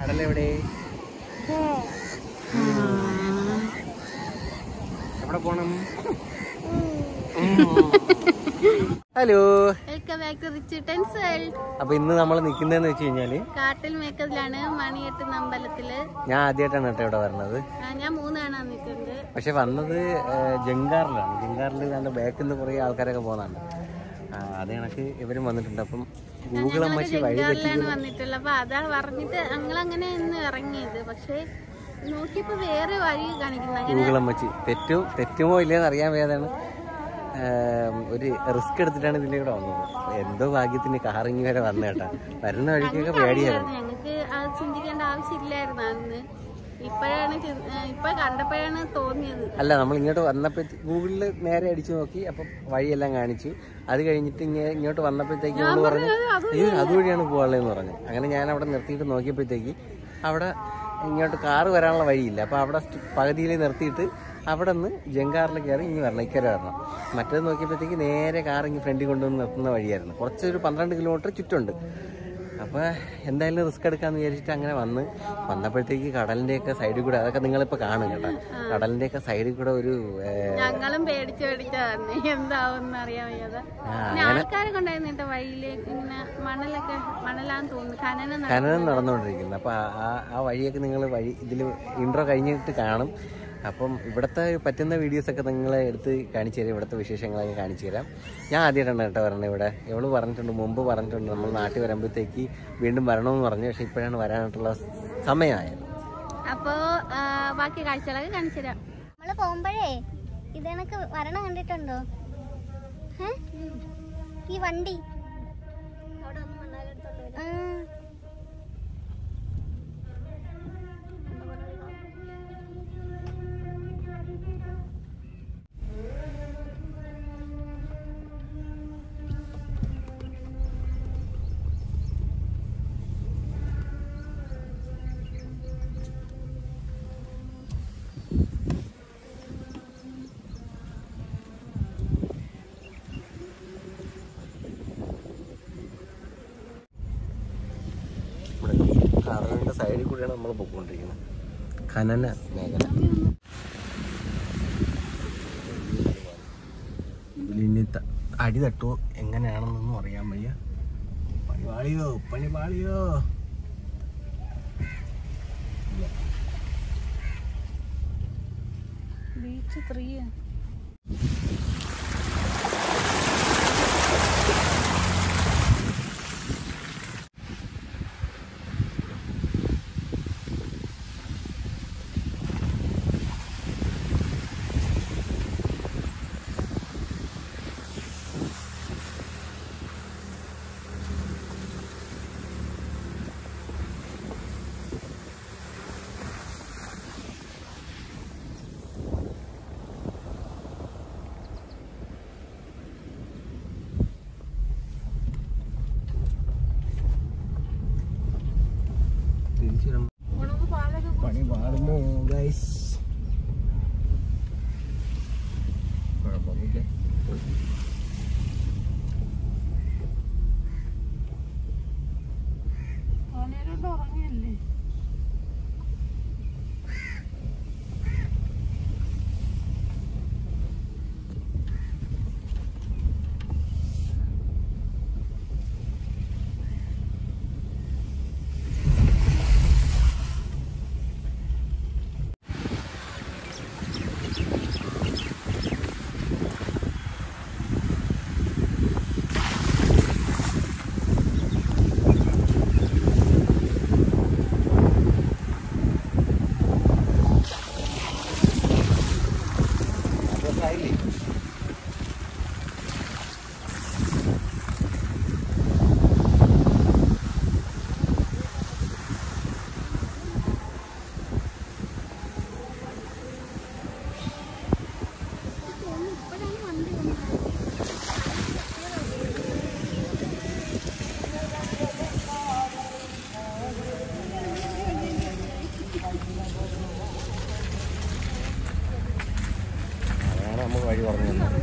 കടലെവിടെ എവിടെ പോണം hello welcome back to rich tens world അപ്പൊ ഇന്ന് നമ്മൾ നിൽക്കുന്നതെന്ന് വെച്ച് കഴിഞ്ഞാല് കാട്ടിൽ മേക്കത്തിലാണ് മണിയെട്ടുന്ന അമ്പലത്തില് ഞാൻ ആദ്യമായിട്ടാണ് കേട്ടോ ഇവിടെ വരുന്നത് ആ, ഞാൻ മൂന്നാണ് വന്നിട്ടുണ്ട് പക്ഷെ വന്നത് ഏഹ്, ജങ്കാറിലാണ് ജങ്കാറിൽ നല്ല ബാക്കിൽ നിന്ന് കുറേ ആൾക്കാരൊക്കെ പോകുന്നുണ്ട് അത് കണക്ക് ഇവരും വന്നിട്ടുണ്ട് അപ്പം ഗൂഗിൾ അമ്മച്ചി വഴി ജങ്കാറിലാണ് വന്നിട്ടുള്ളത് അപ്പൊ അതാ പറഞ്ഞിട്ട് ഞങ്ങളങ്ങനെ ഇന്ന് ഇറങ്ങിയത് പക്ഷെ നോക്കിയപ്പോ വേറെ വഴി കാണിക്കുന്നു അങ്ങനെ ഗൂഗിൾ അമ്മച്ചി തെറ്റും തെറ്റുമോ ഇല്ലയെന്ന് അറിയാൻ വേദാണ് ഒരു റിസ്ക് എടുത്തിട്ടാണ് ഇതിലൂടെ വന്നത് എന്തോ ഭാഗ്യത്തിന് കാറിങ് വരെ വന്ന കേട്ടാ വരുന്ന വഴിക്കൊക്കെ പേടിയായിരുന്നു ഞങ്ങൾക്ക് അത് ചിന്തിക്കേണ്ട ആവശ്യമില്ലായിരുന്നു അന്ന് ഇപ്പോഴാണ് ചി- ഏ, ഇപ്പൊ കണ്ടപ്പോഴാണ് തോന്നിയത് അല്ല നമ്മൾ ഇങ്ങോട്ട് വന്നപ്പോ ഗൂഗിളിൽ നേരെ അടിച്ചു നോക്കി അപ്പം വഴിയെല്ലാം കാണിച്ചു അത് കഴിഞ്ഞിട്ട് ഇങ്ങ ഇങ്ങോട്ട് വന്നപ്പോഴത്തേക്ക് അവള് പറഞ്ഞു അയ്യോ അതുവഴിയാണ് പോകാനുള്ളതെന്ന് പറഞ്ഞു അങ്ങനെ ഞാൻ അവിടെ നിർത്തിയിട്ട് നോക്കിയപ്പോഴത്തേക്ക് അവിടെ ഇങ്ങോട്ട് കാറ് വരാനുള്ള വഴിയില്ല അപ്പോൾ അവിടെ സ്റ്റ്- പകുതിയിൽ നിർത്തിയിട്ട് അവിടെ നിന്ന് ജങ്കാറിൽ കയറി ഇങ്ങ് വരണം ഇക്കരെ വരണം മറ്റേത് നോക്കിയപ്പോഴത്തേക്ക് നേരെ കാർ ഇങ്ങ് ഫ്രണ്ടിൽ കൊണ്ടുവന്ന് നിർത്തുന്ന വഴിയായിരുന്നു കുറച്ചൊരു പന്ത്രണ്ട് കിലോമീറ്റർ ചുറ്റുണ്ട് അപ്പോൾ എന്തായാലും റിസ്ക് എടുക്കാന്ന് വിചാരിച്ചിട്ട് അങ്ങനെ വന്ന് വന്നപ്പോഴത്തേക്ക് കടലിൻ്റെയൊക്കെ സൈഡിൽ കൂടെ അതൊക്കെ നിങ്ങളിപ്പോൾ കാണും കേട്ടോ കടലിൻ്റെയൊക്കെ സൈഡിൽ കൂടെ ഒരു ഏഹ്, ഞങ്ങളും പേടിച്ച് പേടിച്ചാ വന്നേ എന്താവും അറിയാൻ വയ്യാതെ ആ, പിന്നെ ആൾക്കാരൊക്കെ ഉണ്ടായിരുന്നു കേട്ടോ വഴിയിലേക്ക് ഇങ്ങനെ മണലൊക്കെ മണലാന്ന് തോന്നുന്നു ഖനനം നട- ഖനനം നടന്നുകൊണ്ടിരിക്കുന്നത് അപ്പോൾ ആ ആ വഴിയൊക്കെ നിങ്ങൾ വഴി ഇതിൽ ഇൻട്രോ കഴിഞ്ഞിട്ട് കാണും അപ്പം ഇവിടുത്തെ പറ്റുന്ന വീഡിയോസൊക്കെ നിങ്ങളെ എടുത്ത് കാണിച്ചു തരാം ഇവിടുത്തെ വിശേഷങ്ങളൊക്കെ കാണിച്ചു തരാം ഞാൻ ആദ്യമായിട്ടാണ് കേട്ടോ വരണത് ഇവിടെ എവള് പറഞ്ഞിട്ടുണ്ട് മുമ്പ് പറഞ്ഞിട്ടുണ്ട് നമ്മൾ നാട്ടിൽ വരുമ്പോഴത്തേക്ക് വീണ്ടും വരണമെന്ന് പറഞ്ഞു പക്ഷേ ഇപ്പോഴാണ് വരാനായിട്ടുള്ള സമയമായത് അപ്പോ ആ, ബാക്കി കാഴ്ചകളൊക്കെ കാണിച്ചു തരാം നമ്മള് പോകുമ്പോഴേ ഇത് കണക്ക് വരണം കണ്ടിട്ടുണ്ടോ ഏ? ഈ വണ്ടി ആ. ഇവിടെ കടലിൻ്റെ സൈഡിൽ കൂടെയാണ് നമ്മൾ പോയിക്കൊണ്ടിരിക്കുന്നത് ഖനന മേഖല ഇതിലിനി ത- അടി തട്ടുമോ എങ്ങനെയാണെന്നൊന്നും അറിയാൻ വയ്യ പണി പാളിയോ പണി പാളിയോ ബീച്ച് ത്രീ പണി പാടുമോ ഗൈസ് കുഴപ്പമൊന്നുമില്ല ഉറങ്ങിയല്ലേ അതാണ് നമുക്ക് വഴി പറഞ്ഞു തന്നത്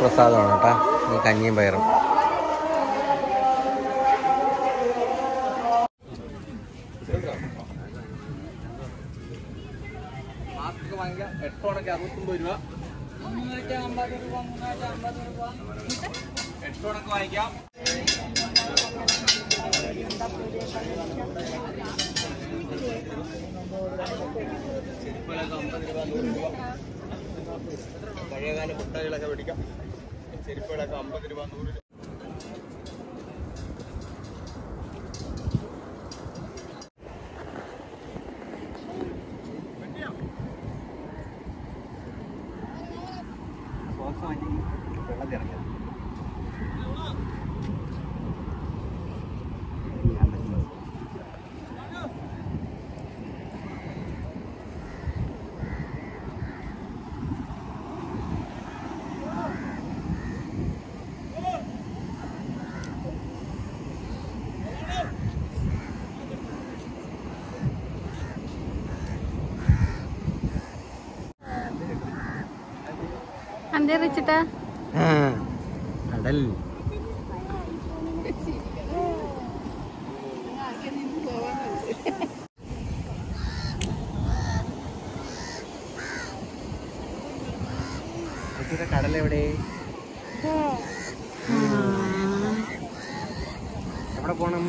പ്രസാദമാണ് കേട്ടോ ഈ കഞ്ഞിയും പയറും ഹെഡ്ഫോണൊക്കെ അറുപത്തൊമ്പത് രൂപ ഹെഡ്ഫോണൊക്കെ വാങ്ങിക്കാം ചെരുപ്പുകളൊക്കെ അമ്പത് രൂപ നൂറ് രൂപ പഴയകാല മുട്ടായികളൊക്കെ മേടിക്കാം ചെരുപ്പുകളൊക്കെ അമ്പത് രൂപ നൂറ് രൂപ സോക്സ് മാറ്റി വെള്ളത്തിൽ ഇറക്കാം അന്തേ റിച്ചിട്ടാ കടൽ കടൽ എവിടെ എവിടെ പോണം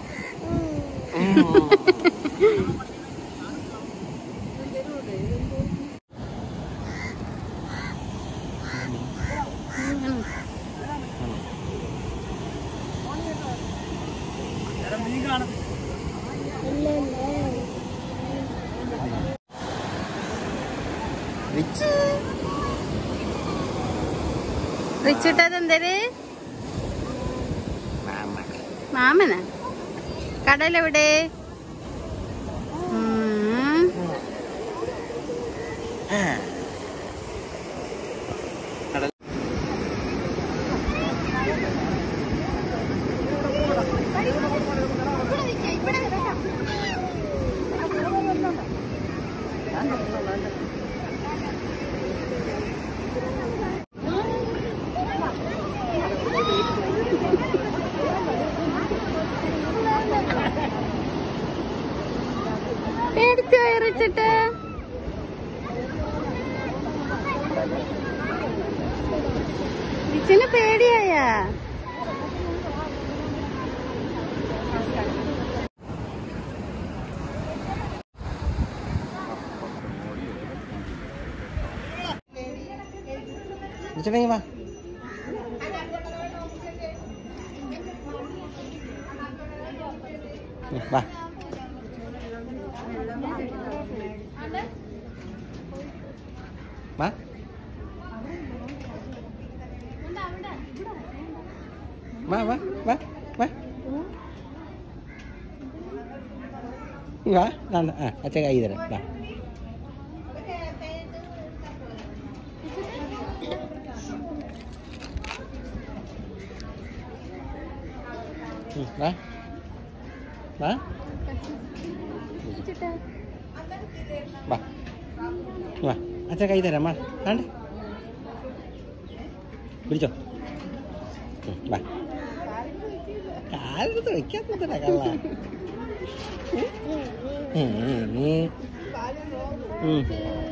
റിച്ച് റിച്ചിട്ടാ എന്തേര് മാമ മാമനാ കടലെവിടെ ഉം. കടൽ പേടിച്ചു പോയി റിച്ചിട്ട് റിച്ചിന് പേടിയായാ റിച്ചടങ്ങി വാ ഉം, വാ വാ വാ വാ വാ വാ വാ ദാണ്ട, ആ അച്ഛൻ കൈ തരാം വാ ഉം, വാ വാ വാ വാ അച്ഛൻ കൈ തരാം വാ ദാണ്ട പിടിച്ചോ ഉം, വാ കാലെടുത്ത് വെക്കാത്തതിനാ കള്ള ഉം, ഉം, ഉം. ഉം.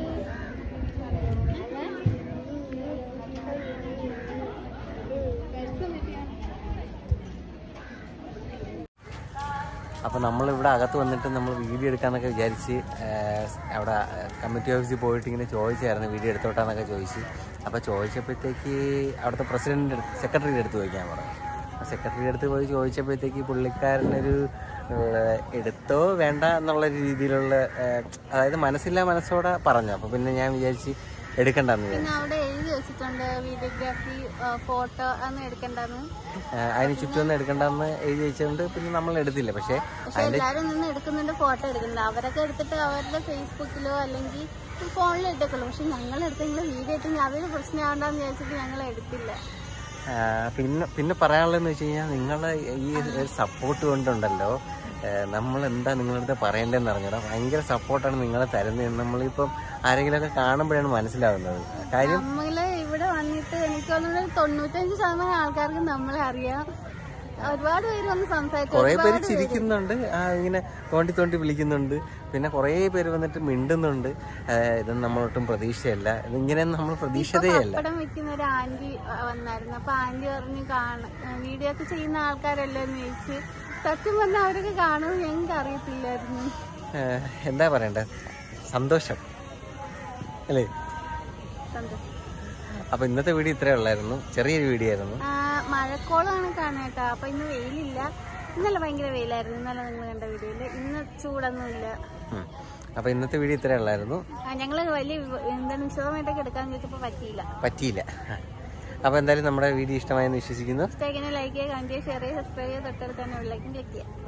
അപ്പോൾ നമ്മളിവിടെ അകത്ത് വന്നിട്ട് നമ്മൾ വീഡിയോ എടുക്കാന്നൊക്കെ വിചാരിച്ച് ആഹ്, അവിടെ കമ്മിറ്റി ഓഫീസിൽ പോയിട്ട് ഇങ്ങനെ ചോദിച്ചായിരുന്നു വീഡിയോ എടുത്തോട്ടാന്നൊക്കെ ചോദിച്ച് അപ്പോൾ ചോദിച്ചപ്പോഴത്തേക്ക് അവിടുത്തെ പ്രസിഡൻറ്റ് സെക്രട്ടറിയുടെ അടുത്ത് ചോദിക്കാൻ പറഞ്ഞു അപ്പോൾ സെക്രട്ടറിയുടെ അടുത്ത് പോയി ചോദിച്ചപ്പോഴത്തേക്ക് പുള്ളിക്കാരനൊരു ആഹ്, എടുത്തോ വേണ്ട എന്നുള്ള രീതിയിലുള്ള ആഹ്, അതായത് മനസ്സില്ലാ മനസ്സോടെ പറഞ്ഞു അപ്പോൾ പിന്നെ ഞാൻ വിചാരിച്ച് എടുക്കണ്ടെന്ന് വിചാരിച്ചു പിന്നെ അവിടെ എഴുതി വെച്ചിട്ടുണ്ട് വീഡിയോഗ്രാഫി ഫോട്ടോ അതൊന്നും എടുക്കണ്ടെന്ന് ആഹ്, അതിന് ചുറ്റുമൊന്നും എടുക്കണ്ടെന്ന് എഴുതി വെച്ചുകൊണ്ട് പിന്നെ നമ്മൾ എടുത്തില്ല പക്ഷേ പക്ഷെ എല്ലാരും നിന്ന് എടുക്കുന്നുണ്ട് ഫോട്ടോ എടുക്കുന്നുണ്ട് അവരൊക്കെ എടുത്തിട്ട് അവരുടെ ഫേസ്ബുക്കിലോ അല്ലെങ്കിൽ ഫോണിലോ ഇട്ടേക്കുള്ളൂ പക്ഷെ ഞങ്ങൾ എടുത്തെങ്കിലും വീഡിയോ ഇട്ടെങ്കിൽ അതൊരു പ്രശ്നമാവണ്ടെന്ന് വിചാരിച്ചിട്ട് ഞങ്ങൾ എടുത്തില്ല ആ, പിന്നെ പിന്നെ പറയാനുള്ളതെന്ന് വെച്ച് കഴിഞ്ഞാൽ നിങ്ങളുടെ ഈ ഒരു സപ്പോർട്ട് കൊണ്ടുണ്ടല്ലോ നമ്മൾ എന്താ നിങ്ങളുടെ അടുത്ത് പറയേണ്ടതെന്ന് അറിഞ്ഞൂടാ ഭയങ്കര സപ്പോർട്ടാണ് നിങ്ങൾ തരുന്നത് നമ്മളിപ്പം ആരെങ്കിലുമൊക്കെ കാണുമ്പോഴാണ് മനസ്സിലാവുന്നത് കാര്യം നമ്മള് ഇവിടെ വന്നിട്ട് എനിക്ക് തോന്നുന്നു ഒരു തൊണ്ണൂറ്റഞ്ച് ശതമാനം ആൾക്കാർക്ക് നമ്മളെ അറിയാം ഒരുപാട് പേര് വന്ന് സംസാരിച്ചു കുറെ പേര് ഒരുപാട് പേര് ചിരിക്കുന്നുണ്ട് ആ ഇങ്ങനെ തോണ്ടി തോണ്ടി വിളിക്കുന്നുണ്ട് പിന്നെ കുറെ പേര് വന്നിട്ട് മിണ്ടുന്നുണ്ട് ആ, ഇത് നമ്മളൊട്ടും പ്രതീക്ഷയല്ല ഇതിങ്ങനെയൊന്നും നമ്മൾ പ്രതീക്ഷിച്ചതേ അല്ല പപ്പടം വെക്കുന്ന ഒരു ആന്റി വന്നായിരുന്നു അപ്പൊ ആന്റി പറഞ്ഞു കാണ വീഡിയോ ഒക്കെ ചെയ്യുന്ന ആൾക്കാരല്ലേ എന്ന് ചോദിച്ച് സത്യം പറഞ്ഞാൽ അവരൊക്കെ കാണുമെന്ന് ഞങ്ങൾക്ക് അറിയത്തില്ലായിരുന്നു ആ, എന്താ പറയണ്ടേ സന്തോഷം അല്ലേ സന്തോഷം അപ്പൊ ഇന്നത്തെ വീഡിയോ ഇത്രേ ഉള്ളായിരുന്നു ചെറിയൊരു വീഡിയോ ആയിരുന്നു ആ, മഴക്കോളാണ് കാണാട്ടോ അപ്പൊ ഇന്ന് വെയിലില്ല ഇന്നലെ ഭയങ്കര വെയിലായിരുന്നു ഇന്നലെ നിങ്ങൾ കണ്ട വീഡിയോയില് ഇന്ന് ചൂടൊന്നുമില്ല ഉം. അപ്പൊ ഇന്നത്തെ വീഡിയോ ഇത്രേ ഉള്ളായിരുന്നു ആ, ഞങ്ങള് വലിയ വിവ- എന്താണ് വിശദമായിട്ടൊക്കെ എടുക്കാന്ന് ചോദിച്ചപ്പോ പറ്റിയില്ല പറ്റിയില്ല അപ്പൊ എന്തായാലും നമ്മുടെ വീഡിയോ ഇഷ്ടമായെന്ന് വിശ്വസിക്കുന്നു ഇഷ്ടമായിക്കഴിഞ്ഞാൽ ലൈക്ക് ചെയ്യുക കമന്റ് ചെയ്യുക ഷെയർ ചെയ്യുക സബ്സ്ക്രൈബ് ചെയ്യുക തൊട്ടടുത്ത് തന്നെ ഉള്ളിലേക്കും ക്ലിക്ക് ചെയ്യുക